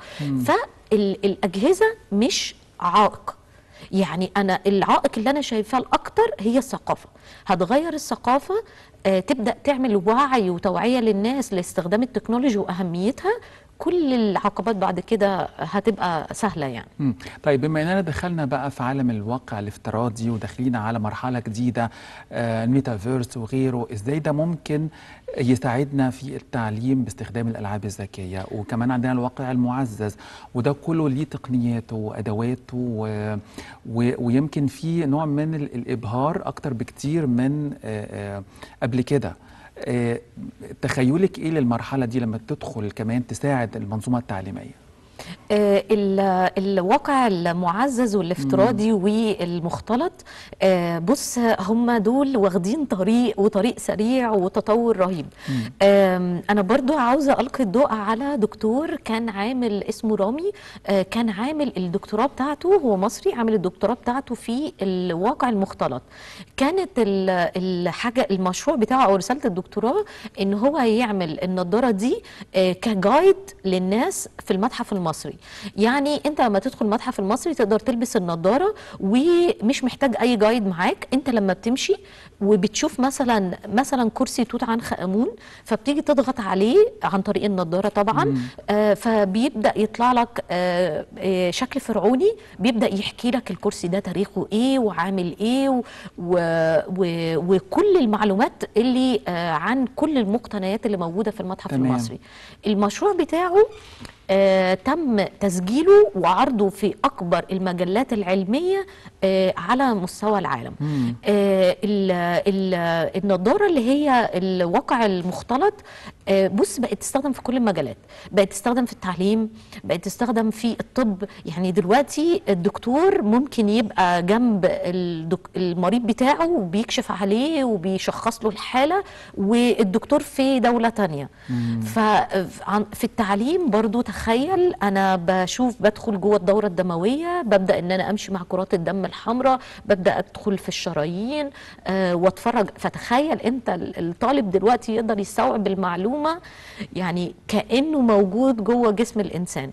فالاجهزه مش عائق يعني انا العائق اللي انا شايفاه الاكتر هي الثقافه هتغير الثقافه آه، تبدا تعمل وعي وتوعيه للناس لاستخدام التكنولوجي واهميتها كل العقبات بعد كده هتبقى سهله يعني مم. طيب بما اننا دخلنا بقى في عالم الواقع الافتراضي وداخلين على مرحله جديده آه، الميتافيرس وغيره ازاي ده ممكن يساعدنا في التعليم باستخدام الالعاب الذكيه وكمان عندنا الواقع المعزز وده كله ليه تقنياته وادواته و... و... ويمكن في نوع من ال- الابهار اكتر بكتير من آه، آه، قبل كده آه، تخيلك ايه للمرحله دي لما تدخل كمان تساعد المنظومه التعليميه آه، ال- الواقع المعزز والافتراضي والمختلط آه، بص هم دول واخدين طريق وطريق سريع وتطور رهيب آم، انا برضو عاوزه القي الضوء على دكتور كان عامل اسمه رامي آه، كان عامل الدكتوراه بتاعته هو مصري عامل الدكتوراه بتاعته في الواقع المختلط كانت ال- الحاجه المشروع بتاعه او رساله الدكتوراه ان هو يعمل النضاره دي آه، كجايد للناس في المتحف المصري يعني انت لما تدخل المتحف المصري تقدر تلبس النضاره ومش محتاج اي جايد معاك انت لما بتمشي وبتشوف مثلا مثلا كرسي توت عنخ امون فبتيجي تضغط عليه عن طريق النضاره طبعا آه فبيبدا يطلع لك آه آه شكل فرعوني بيبدا يحكي لك الكرسي ده تاريخه ايه وعامل ايه و و و وكل المعلومات اللي آه عن كل المقتنيات اللي موجوده في المتحف تمام. المصري المشروع بتاعه آه تم تسجيله وعرضه في اكبر المجلات العلميه آه على مستوى العالم آه ال ال النضاره اللي هي الواقع المختلط آه بص بقت تستخدم في كل المجالات بقت تستخدم في التعليم بقت تستخدم في الطب يعني دلوقتي الدكتور ممكن يبقى جنب الدك المريض بتاعه وبيكشف عليه وبيشخص له الحاله والدكتور في دوله تانية ففي التعليم برضو تخيل انا بشوف بدخل جوه الدوره الدمويه ببدا ان انا امشي مع كرات الدم الحمراء ببدا ادخل في الشرايين آه واتفرج فتخيل انت ال- الطالب دلوقتي يقدر يستوعب المعلومه يعني كانه موجود جوه جسم الانسان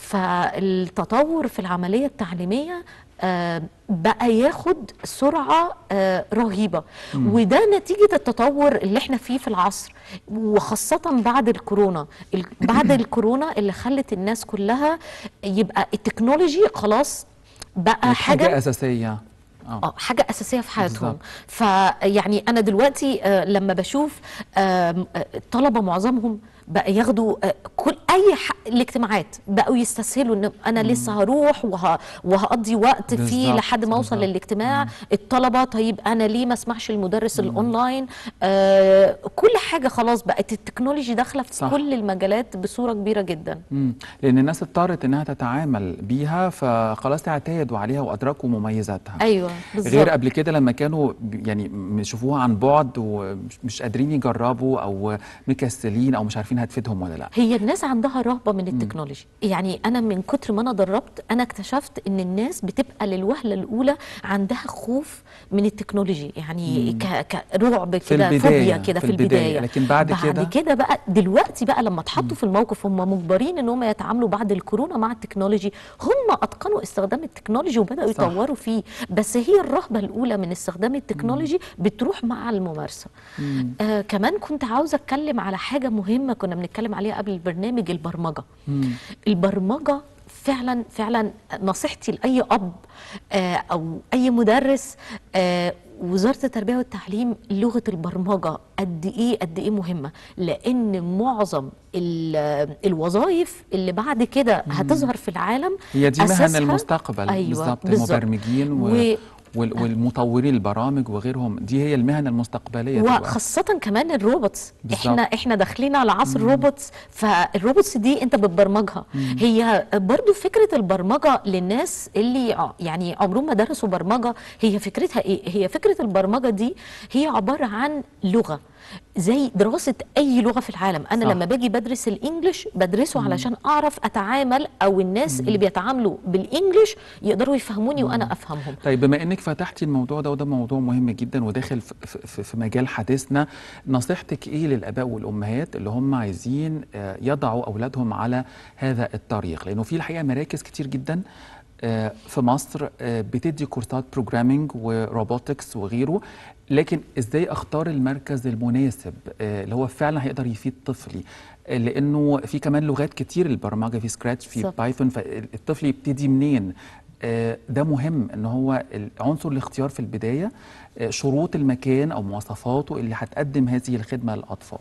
فالتطور في العمليه التعليميه آه، بقى ياخد سرعة آه، رهيبة وده نتيجة التطور اللي احنا فيه في العصر وخاصة بعد الكورونا ال- بعد الكورونا اللي خلت الناس كلها يبقى التكنولوجي خلاص بقى بقت حاجه حاجة اساسيه اه اه حاجه اساسيه في حياتهم بالظبط. فيعني انا دلوقتي آه، لما بشوف آم، آه، الطلبه معظمهم بقى ياخدوا آه، كل اي ح- الاجتماعات بقوا يستسهلوا ان انا لسه هروح وه... وهقضي وقت فيه بالظبط، لحد ما اوصل بالظبط. للاجتماع الطلبه طيب انا ليه ما اسمحش المدرس الاونلاين آه كل حاجه خلاص بقت التكنولوجي داخله في صح. كل المجالات بصوره كبيره جدا مم. لان الناس اضطرت انها تتعامل بيها فخلاص اعتادوا عليها وادركوا مميزاتها ايوه بالظبط غير قبل كده لما كانوا ب- يعني بيشوفوها عن بعد ومش مش قادرين يجربوا او مكسلين او مش عارفين هتفيدهم ولا لا هي الناس عندها رهبه من التكنولوجي يعني انا من كتر ما انا دربت انا اكتشفت ان الناس بتبقى للوهله الاولى عندها خوف من التكنولوجي يعني ك- كرعب في كده البداية، فوبيا كده في في البدايه البداية، لكن بعد كده؟ بعد كده بقى دلوقتي بقى لما اتحطوا في الموقف هم مجبرين ان هم يتعاملوا بعد الكورونا مع التكنولوجي هم اتقنوا استخدام التكنولوجي وبداوا صح. يطوروا فيه بس هي الرهبه الاولى من استخدام التكنولوجي بتروح مع الممارسه آه كمان كنت عاوزه اتكلم على حاجه مهمه كنا بنتكلم عليها قبل البرنامج البرمجه البرمجه فعلا فعلا نصيحتي لاي اب آه او اي مدرس آه وزاره التربيه والتعليم لغه البرمجه قد ايه قد ايه مهمه لان معظم ال- الوظائف اللي بعد كده هتظهر في العالم هي دي مهن أساسها- المستقبل أيوة، بالظبط بالظبط. المبرمجين و... و- وال- والمطورين البرامج وغيرهم دي هي المهن المستقبليه دلوقتي. وخاصة كمان الروبوتس بالظبط. احنا احنا داخلين على عصر الروبوتس فالروبوتس دي انت بتبرمجها هي برضو فكرة البرمجة للناس اللي ع- يعني عمرهم ما درسوا برمجة هي فكرتها ايه هي فكرة البرمجة دي هي عبارة عن لغة زي دراسة أي لغة في العالم أنا صح. لما باجي بدرس الإنجليش بدرسه علشان أعرف أتعامل أو الناس اللي بيتعاملوا بالإنجليش يقدروا يفهموني وأنا أفهمهم طيب بما انك فتحتي الموضوع ده وده موضوع مهم جدا وداخل في, في, في مجال حديثنا نصيحتك ايه للاباء والامهات اللي هم عايزين آه، يضعوا اولادهم على هذا الطريق لانه في الحقيقه مراكز كتير جدا آه، في مصر آه، بتدي كورسات بروجرامينج وروبوتكس وغيره لكن ازاي اختار المركز المناسب آه، اللي هو فعلا هيقدر يفيد طفلي آه، لانه في كمان لغات كتير البرمجه في سكراتش في بالظبط. بايثون فالطفل يبتدي منين آه، ده مهم ان هو عنصر الاختيار في البدايه آه، شروط المكان او مواصفاته اللي هتقدم هذه الخدمه للاطفال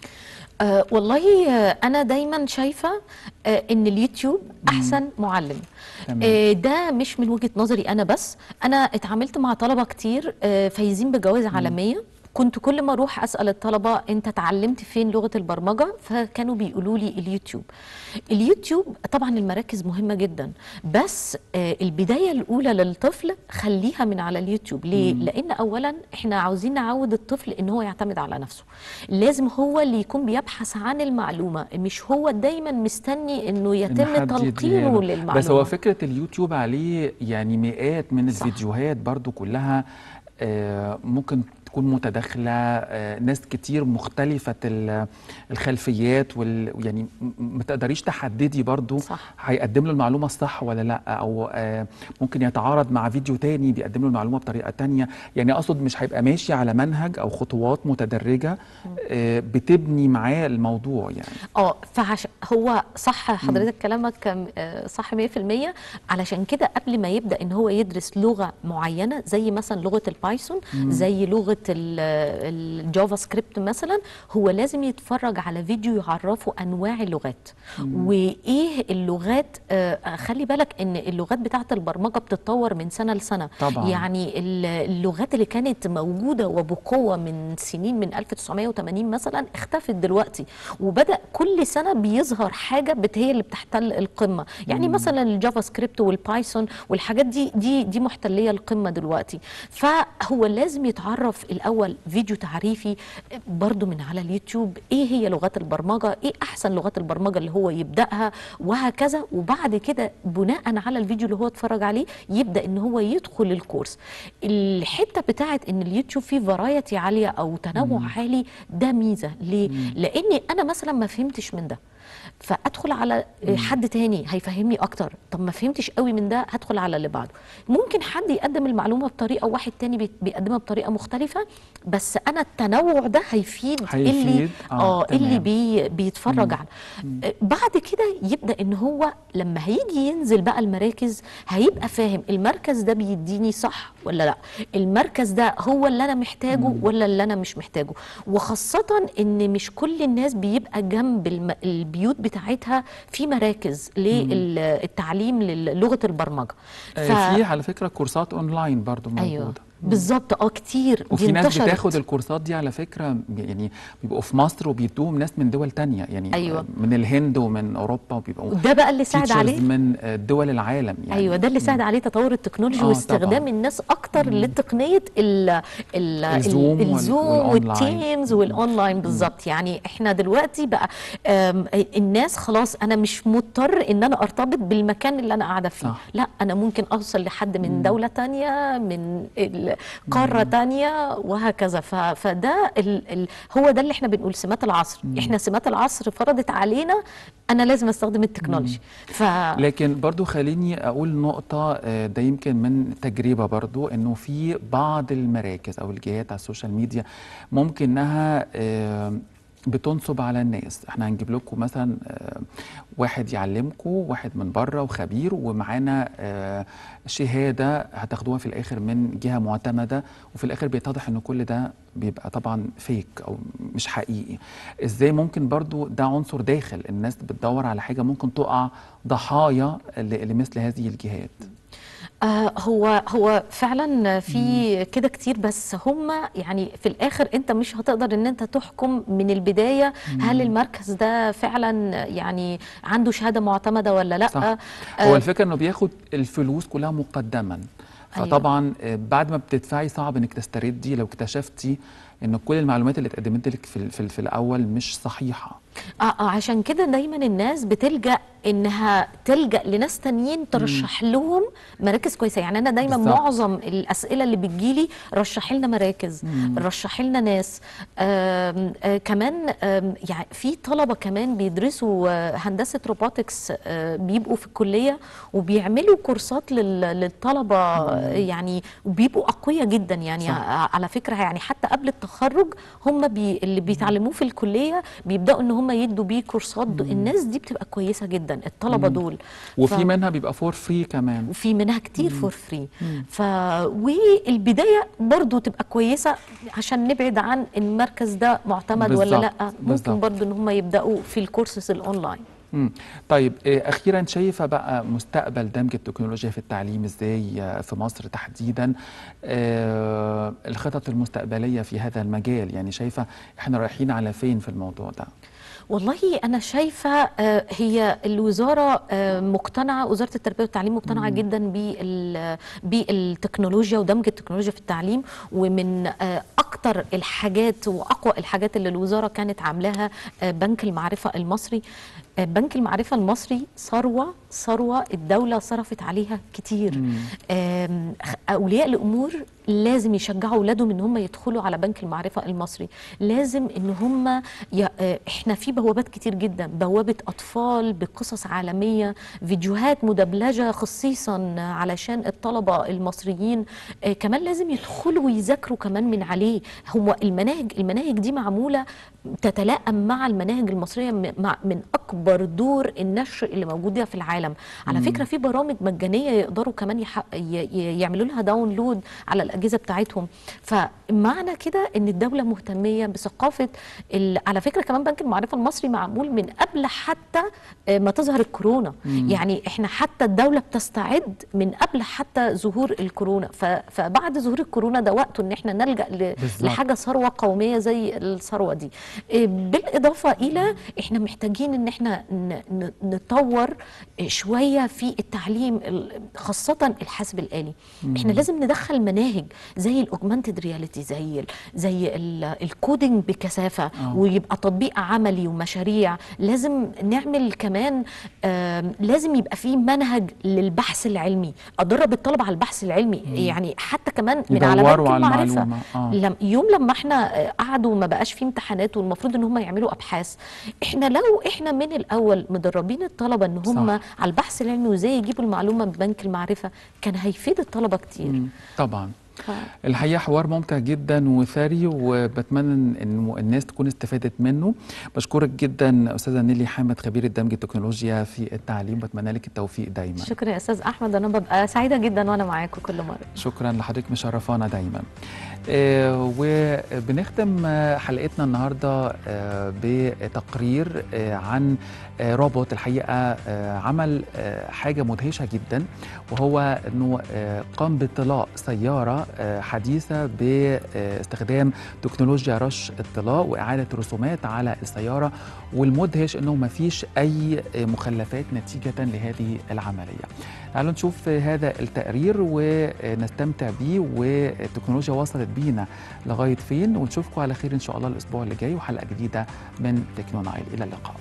أه والله آه، أنا دايما شايفة أه إن اليوتيوب أحسن معلم تمام. أه ده مش من وجهة نظري أنا بس أنا اتعاملت مع طلبة كتير أه فايزين بجوائز عالمية كنت كل ما اروح اسال الطلبه انت اتعلمت فين لغه البرمجه فكانوا بيقولوا لي اليوتيوب اليوتيوب طبعا المراكز مهمه جدا بس آه، البدايه الاولى للطفل خليها من على اليوتيوب ليه لان اولا احنا عاوزين نعود الطفل ان هو يعتمد على نفسه لازم هو اللي يكون بيبحث عن المعلومه مش هو دايما مستني انه إن يتم حد تلقينه يديله. للمعلومه بس هو فكره اليوتيوب عليه يعني مئات من صح. الفيديوهات برضو كلها آه، ممكن هتكون متداخله آه، ناس كتير مختلفه ال- الخلفيات وال يعني م- ما تقدريش تحددي برضو صح. هيقدم له المعلومه الصح ولا لا او آه، ممكن يتعارض مع فيديو تاني بيقدم له المعلومه بطريقه تانية يعني اقصد مش هيبقى ماشي على منهج او خطوات متدرجه آه، بتبني معاه الموضوع يعني اه فعش هو صح حضرتك كلامك كم- آه، صح 100% علشان كده قبل ما يبدا ان هو يدرس لغه معينه زي مثلا لغه البايثون زي لغه ال- الجافا سكريبت مثلا هو لازم يتفرج على فيديو يعرفه انواع اللغات وايه اللغات آه، خلي بالك ان اللغات بتاعه البرمجه بتتطور من سنه لسنه طبعاً. يعني ال- اللغات اللي كانت موجوده وبقوه من سنين من 1980 مثلا اختفت دلوقتي وبدا كل سنه بيظهر حاجه بت هي اللي بتحتل القمه يعني مثلا الجافا سكريبت والبايثون والحاجات دي دي دي محتليه القمه دلوقتي فهو لازم يتعرف الاول فيديو تعريفي برضو من على اليوتيوب ايه هي لغات البرمجه ايه احسن لغات البرمجه اللي هو يبداها وهكذا وبعد كده بناء على الفيديو اللي هو اتفرج عليه يبدا ان هو يدخل الكورس الحته بتاعت ان اليوتيوب فيه فرايتي عاليه او تنوع عالي ده ميزه ليه لاني انا مثلا ما فهمتش من ده فادخل على حد تاني هيفهمني اكتر طب ما فهمتش قوي من ده هدخل على اللي بعده ممكن حد يقدم المعلومه بطريقه واحد تاني بي- بيقدمها بطريقه مختلفه بس انا التنوع ده هيفيد, اللي هيفيد، آه، اه اللي تمام. بي بيتفرج على آه، بعد كده يبدا ان هو لما هيجي ينزل بقى المراكز هيبقى فاهم المركز ده بيديني صح ولا لا المركز ده هو اللي انا محتاجه ولا اللي انا مش محتاجه وخاصه ان مش كل الناس بيبقى جنب الم... البيوت بتاعتها في مراكز للتعليم للغه البرمجه آه، في على فكره كورسات اونلاين برضو موجوده ايوه بالظبط اه كتير وفي دي ناس انتشرت. بتاخد الكورسات دي على فكره يعني بيبقوا في مصر وبيدوهم ناس من دول تانية يعني أيوة. من الهند ومن اوروبا وبيبقوا ده بقى اللي ساعد teachers عليه من آه، دول العالم يعني ايوه ده اللي ساعد عليه تطور التكنولوجيا آه، واستخدام طبعاً. الناس اكتر لتقنيه ال ال الزوم وال- الزوم والأونلاين. والتيمز والاونلاين بالظبط يعني احنا دلوقتي بقى آم، الناس خلاص انا مش مضطر ان انا ارتبط بالمكان اللي انا قاعده فيه صح. لا انا ممكن اوصل لحد من دوله تانية من ال- قاره تانية وهكذا ف- فده ال ال هو ده اللي احنا بنقول سمات العصر احنا سمات العصر فرضت علينا انا لازم استخدم التكنولوجي ف لكن برضو خليني اقول نقطة آه، ده يمكن من تجربة برضو انه في بعض المراكز او الجهات على السوشيال ميديا ممكن انها آه، بتنصب على الناس احنا هنجيب لكم مثلا آه، واحد يعلمكم واحد من بره وخبير ومعانا آه، شهادة هتاخدوها في الاخر من جهة معتمدة وفي الاخر بيتضح ان كل ده بيبقى طبعا فيك او مش حقيقي ازاي ممكن برضو ده عنصر داخل الناس بتدور على حاجة ممكن تقع ضحايا ل- لمثل هذه الجهات آه هو هو فعلا في كده كتير بس هم يعني في الاخر انت مش هتقدر ان انت تحكم من البدايه هل المركز ده فعلا يعني عنده شهاده معتمده ولا لا صح آه هو الفكرة انه بياخد الفلوس كلها مقدما أيوة. فطبعا آه، بعد ما بتدفعي صعب انك تستردي لو اكتشفتي ان كل المعلومات اللي اتقدمت لك في, ال- في, ال- في الاول مش صحيحة آه آه، عشان كده دايما الناس بتلجأ انها تلجأ لناس تانيين ترشح لهم مراكز كويسه يعني انا دايما بالظبط. معظم الاسئله اللي بتجيلي رشحي لنا مراكز رشحي لنا ناس آم آه كمان آم يعني في طلبه كمان بيدرسوا آه، هندسه روبوتكس آه بيبقوا في الكليه وبيعملوا كورسات لل- للطلبه آه، يعني وبيبقوا اقوياء جدا يعني صح. ع- على فكره يعني حتى قبل التخرج هم بي اللي بيتعلموه في الكليه بيبداوا ان هم يدوا بيه كورسات الناس دي بتبقى كويسه جدا الطلبه دول وفي ف- منها بيبقى فور فري كمان وفي منها كتير فور فري ف والبدايه برضو تبقى كويسه عشان نبعد عن المركز ده معتمد ولا بالظبط، لا بالظبط. ممكن برضو ان هم يبداوا في الكورسز الاونلاين مم. طيب آه، اخيرا شايفه بقى مستقبل دمج التكنولوجيا في التعليم ازاي آه، في مصر تحديدا آه، الخطط المستقبليه في هذا المجال يعني شايفه احنا رايحين على فين في الموضوع ده والله انا شايفه آه، هي الوزاره آه، مقتنعه وزاره التربيه والتعليم مقتنعه جدا بال- بالتكنولوجيا ودمج التكنولوجيا في التعليم ومن آه، اكتر الحاجات واقوى الحاجات اللي الوزاره كانت عاملاها آه، بنك المعرفه المصري آه، بنك المعرفة المصري ثروة ثروة الدولة صرفت عليها كتير آم، خ- أولياء الأمور لازم يشجعوا أولادهم إن هم يدخلوا على بنك المعرفة المصري لازم إن هم ي... آه، إحنا في بوابات كتير جدا بوابة أطفال بقصص عالمية فيديوهات مدبلجة خصيصا علشان الطلبة المصريين آه، كمان لازم يدخلوا ويذاكروا كمان من عليه هو المناهج المناهج دي معمولة تتلائم مع المناهج المصرية م- مع من أكبر دور النشر اللي موجودة في العالم على فكرة في برامج مجانية يقدروا كمان يح... ي... ي- يعملوا لها داونلود على الأجهزة بتاعتهم فمعنى كده إن الدولة مهتمية بثقافة ال... على فكرة كمان بنك المعرفة المصري معمول من قبل حتى آه، ما تظهر الكورونا يعني احنا حتى الدولة بتستعد من قبل حتى ظهور الكورونا ف... فبعد ظهور الكورونا ده وقته ان احنا نلجأ ل... بالظبط. لحاجة ثروة قومية زي الثروة دي إيه، بالإضافة إلى إحنا محتاجين إن إحنا ن- ن- نطور شوية في التعليم ال- خاصة الحاسب الآلي إحنا لازم ندخل مناهج زي الأوجمانتد رياليتي زي ال زي ال- الكودينج بكثافة آه. ويبقى تطبيق عملي ومشاريع لازم نعمل كمان آم، لازم يبقى في منهج للبحث العلمي أدرب الطلبة على البحث العلمي يعني حتى كمان من على يدوروا بنك على المعرفة المعلومة. آه. لم يوم لما احنا آه، قعدوا ما بقاش في امتحانات والمفروض ان هم يعملوا ابحاث احنا لو احنا من الاول مدربين الطلبه ان هم صح. على البحث العلمي وازاي يجيبوا المعلومه من بنك المعرفه كان هيفيد الطلبه كتير مم. طبعا ف... الحقيقه حوار ممتع جدا وثري وبتمنى ان الناس تكون استفادت منه بشكرك جدا استاذه نيلي حامد خبيره دمج التكنولوجيا في التعليم بتمنى لك التوفيق دايما شكرا يا استاذ احمد انا ببقى سعيده جدا وانا معاكم كل مره شكرا لحضرتك مشرفانا دايما آه وبنختم آه، حلقتنا النهارده آه بتقرير آه عن آه روبوت الحقيقه آه عمل آه حاجه مدهشه جدا وهو انه آه قام بطلاء سياره آه حديثه باستخدام تكنولوجيا رش الطلاء واعاده رسومات على السياره والمدهش انه ما فيش اي مخلفات نتيجه لهذه العمليه تعالوا نشوف هذا التقرير ونستمتع بيه والتكنولوجيا وصلت بينا لغايه فين ونشوفكم على خير ان شاء الله الاسبوع اللي جاي وحلقه جديده من تكنو نايل الى اللقاء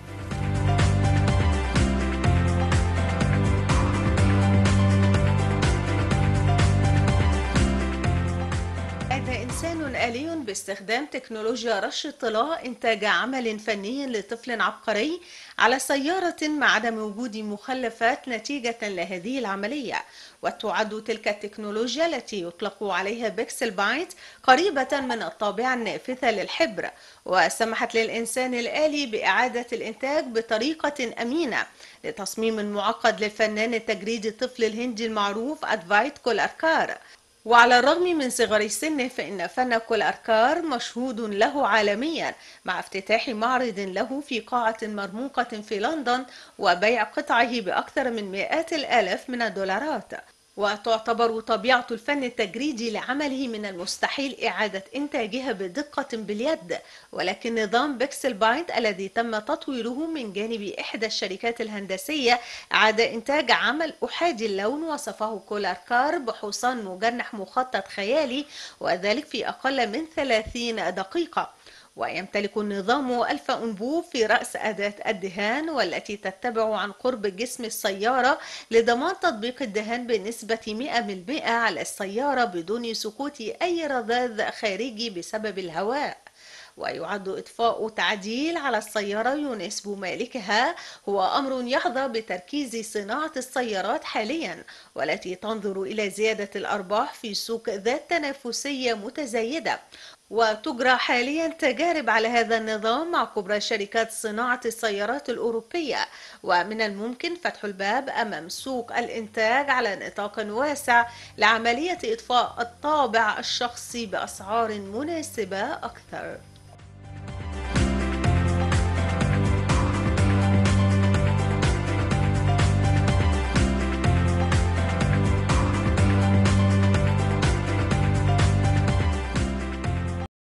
أدى إنسان آلي باستخدام تكنولوجيا رش الطلاء إنتاج عمل فني لطفل عبقري على سيارة مع عدم وجود مخلفات نتيجة لهذه العملية وتعد تلك التكنولوجيا التي يطلق عليها بيكسل بايت قريبة من الطابعة النافذة للحبر وسمحت للإنسان الآلي بإعادة الإنتاج بطريقة أمينة لتصميم معقد للفنان التجريدي الطفل الهندي المعروف أدفايت كولاركار وعلى الرغم من صغر سنه فإن فن كولاركار مشهود له عالميا مع افتتاح معرض له في قاعة مرموقة في لندن وبيع قطعه بأكثر من مئات الآلاف من الدولارات وتعتبر طبيعة الفن التجريدي لعمله من المستحيل إعادة إنتاجها بدقة باليد ولكن نظام بيكسل بايند الذي تم تطويره من جانب إحدى الشركات الهندسية أعاد إنتاج عمل أحادي اللون وصفه كولاركار بحصان مجنح مخطط خيالي وذلك في أقل من 30 دقيقة ويمتلك النظام ألف أنبوب في رأس أداة الدهان والتي تتبع عن قرب جسم السيارة لضمان تطبيق الدهان بنسبة 100% على السيارة بدون سقوط أي رذاذ خارجي بسبب الهواء ويعد إضفاء تعديل على السيارة يناسب مالكها هو أمر يحظى بتركيز صناعة السيارات حاليا والتي تنظر إلى زيادة الأرباح في سوق ذات تنافسية متزايدة وتجرى حاليا تجارب على هذا النظام مع كبرى شركات صناعة السيارات الأوروبية ومن الممكن فتح الباب أمام سوق الإنتاج على نطاق واسع لعملية إضفاء الطابع الشخصي بأسعار مناسبة أكثر